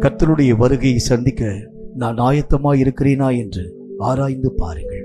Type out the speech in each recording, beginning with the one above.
கர்த்தருடைய வருகையை சந்திக்க நான் ஆயத்தமாய் இருக்கிறேனா என்று ஆராய்ந்து பாருங்கள்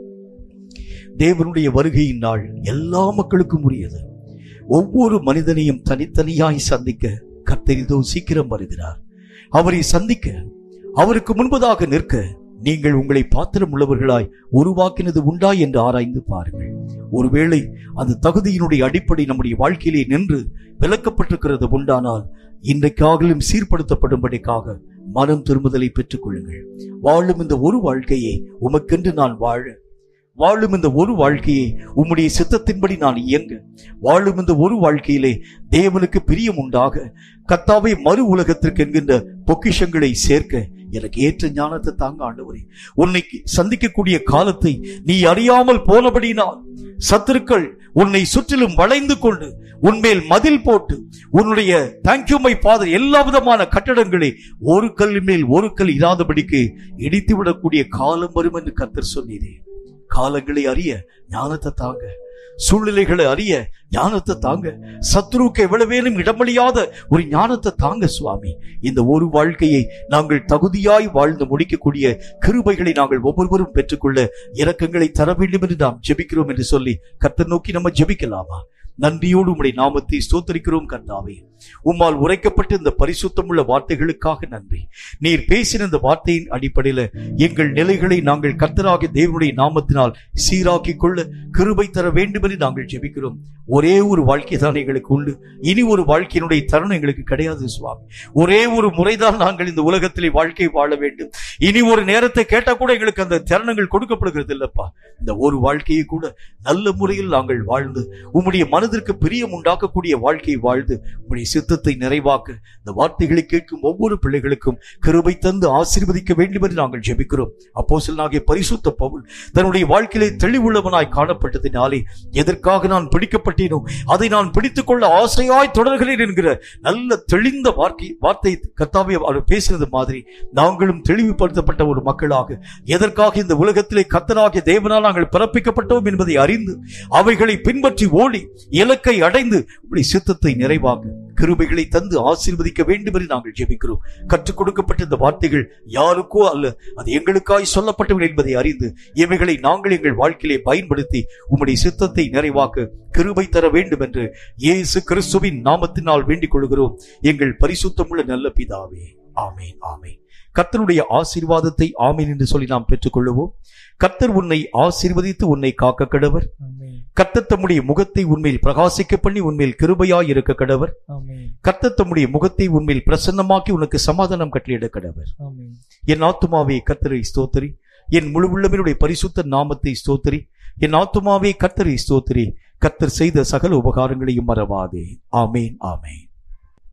தேவனுடைய வருகையின் நாள் எல்லா மக்களுக்கும் உரியது ஒவ்வொரு மனிதனையும் தனித்தனியாய் சந்திக்க கர்த்தர் இதோ சீக்கிரம் வருகிறார் அவரை சந்திக்க அவருக்கு முன்பதாக நிற்க நீங்கள் உங்களை பாத்திரம் உள்ளவர்களாய் உருவாக்கினது உண்டா என்று ஆராய்ந்து பாருங்கள் ஒருவேளை அந்த தகுதியினுடைய அடிப்படை நம்முடைய வாழ்க்கையிலே நின்று விளக்கப்பட்டிருக்கிறது உண்டானால் இன்றைக்காகலும் சீர்படுத்தப்படும்படிக்காக மனம் திரும்புதலை பெற்றுக் கொள்ளுங்கள் வாழும் இந்த ஒரு வாழ்க்கையை உமக்கென்று நான் வாழ வாழும் இந்த ஒரு வாழ்க்கையை உம்முடைய சித்தத்தின்படி நான் இயங்க வாழும் இந்த ஒரு வாழ்க்கையிலே தேவனுக்கு பிரியம் உண்டாக கத்தாவை மறு உலகத்திற்கு என்கின்ற பொக்கிஷங்களை சேர்க்க எனக்கு ஏற்ற ஞானத்தை தாங்க ஆண்டவரே உன்னை சந்திக்கக்கூடிய காலத்தை நீ அறியாமல் போனபடினால் சத்துருக்கள் உன்னை சுற்றிலும் வளைந்து கொண்டு உன்மேல் மதில் போட்டு உன்னுடைய தேங்க்யூ மை ஃபாதர் எல்லா விதமான கட்டடங்களை ஒரு கல் மேல் ஒரு கல் இராதபடிக்கு இடித்து விடக்கூடிய காலம் வரும் என்று கத்தர் சொன்னீரே காலங்களை அறிய ஞானத்தை தாங்க சூழ்நிலைகளை அறிய ஞானத்தை தாங்க சத்ருவுக்கு எவ்வளவேனும் இடமளியாத ஒரு ஞானத்தை தாங்க சுவாமி இந்த ஒரு வாழ்க்கையை நாங்கள் தகுதியாய் வாழ்ந்து முடிக்கக்கூடிய கிருபைகளை நாங்கள் ஒவ்வொருவரும் பெற்றுக்கொள்ள இரக்கங்களை தர வேண்டும் என்று நாம் ஜெபிக்கிறோம் என்று சொல்லி கர்த்தர் நோக்கி நம்ம ஜெபிக்கலாமா நன்றியோடு உம்முடைய நாமத்தை ஸ்தோத்தரிக்கிறோம் கர்த்தாவே உம்மால் உரைக்கப்பட்ட இந்த பரிசுத்தமுள்ள வார்த்தைகளுக்காக நன்றி நீர் பேசின இந்த வார்த்தையின் அடிப்படையில எங்கள் நிலைகளை நாங்கள் கர்த்தராகிய தேவனுடைய நாமத்தினால் சீராக்கிக் கொள்ள கிருபை தர வேண்டும் என்று நாங்கள் ஜெபிக்கிறோம் ஒரே ஒரு வாழ்க்கை தான் எங்களுக்கு உண்டு இனி ஒரு வாழ்க்கையினுடைய தருணம் எங்களுக்கு கிடையாது சுவாமி ஒரே ஒரு முறைதான் நாங்கள் இந்த உலகத்திலே வாழ்க்கை வாழ வேண்டும் இனி ஒரு நேரத்தை கேட்டா கூட எங்களுக்கு அந்த தருணங்கள் கொடுக்கப்படுகிறது இல்லப்பா இந்த ஒரு வாழ்க்கையை கூட நல்ல முறையில் நாங்கள் வாழ்ந்து உம்முடைய மனதிற்கு பிரியம் உண்டாக்கக்கூடிய வாழ்க்கையை வாழ்ந்து உம்முடைய சித்தத்தை நிறைவாக்க இந்த வார்த்தைகளை கேட்கும் ஒவ்வொரு பிள்ளைகளுக்கும் கிருபை தந்து ஆசீர்வதிக்க வேண்டும் என்று நாங்கள் ஜெபிக்கிறோம் அப்போ ஆகிய பரிசுத்த பவுல் தன்னுடைய வாழ்க்கையிலே தெளிவுள்ளவனாய் காணப்பட்டதினாலே எதற்காக நான் பிடிக்கப்பட்டேனோ அதை நான் பிடித்துக் கொள்ள ஆசையாய் தொடர்கிறேன் என்கிற நல்ல தெளிந்த வார்த்தை வார்த்தை கர்த்தாவே அவர் பேசினது மாதிரி நாங்களும் தெளிவுபடுத்தப்பட்ட ஒரு மக்களாக எதற்காக இந்த உலகத்திலே கத்தராகிய தேவனால் நாங்கள் பிறப்பிக்கப்பட்டோம் என்பதை அறிந்து அவைகளை பின்பற்றி ஓடி இலக்கை அடைந்து உடைய சித்தத்தை நிறைவாக கிருபைகளை தந்து ஆசீர்வதிக்க வேண்டும் என்று நாங்கள் ஜெபிக்கிறோம் கற்றுக் கொடுக்கப்பட்ட இந்த வார்த்தைகள் யாருக்கோ அல்ல அது எங்களுக்காய் சொல்லப்பட்டவை என்பதை அறிந்து இவைகளை நாங்கள் எங்கள் வாழ்க்கையிலே பயன்படுத்தி உம்முடைய சித்தத்தை நிறைவாக்க கிருபை தர வேண்டும் என்று இயேசு கிறிஸ்துவின் நாமத்தினால் வேண்டிக் கொள்கிறோம் எங்கள் பரிசுத்தமுள்ள நல்ல பிதாவே ஆமேன் ஆமேன் கர்த்தருடைய ஆசீர்வாதத்தை ஆமீன் என்று சொல்லி நாம் பெற்றுக்கொள்ளுவோம் கர்த்தர் உன்னை ஆசீர்வதித்து உன்னை காக்க கடவர் ஆமென் கர்த்தர் தம்முடைய முகத்தை உண்மையில் பிரகாசிக்க பண்ணி உண்மையில் கிருபையாய் இருக்க கடவர் ஆமென் கர்த்தர் தம்முடைய முகத்தை உண்மையில் பிரசன்னமாக்கி உனக்கு சமாதானம் கட்டளையிட கடவர் ஆமென் என் ஆத்துமாவே கர்த்தரை ஸ்தோத்திரி என் முழு உள்ளவனுடைய பரிசுத்த நாமத்தை ஸ்தோத்திரி என் ஆத்துமாவே கர்த்தரை ஸ்தோத்திரி கர்த்தர் செய்த சகல உபகாரங்களையும் மறவாதே ஆமேன் ஆமேன்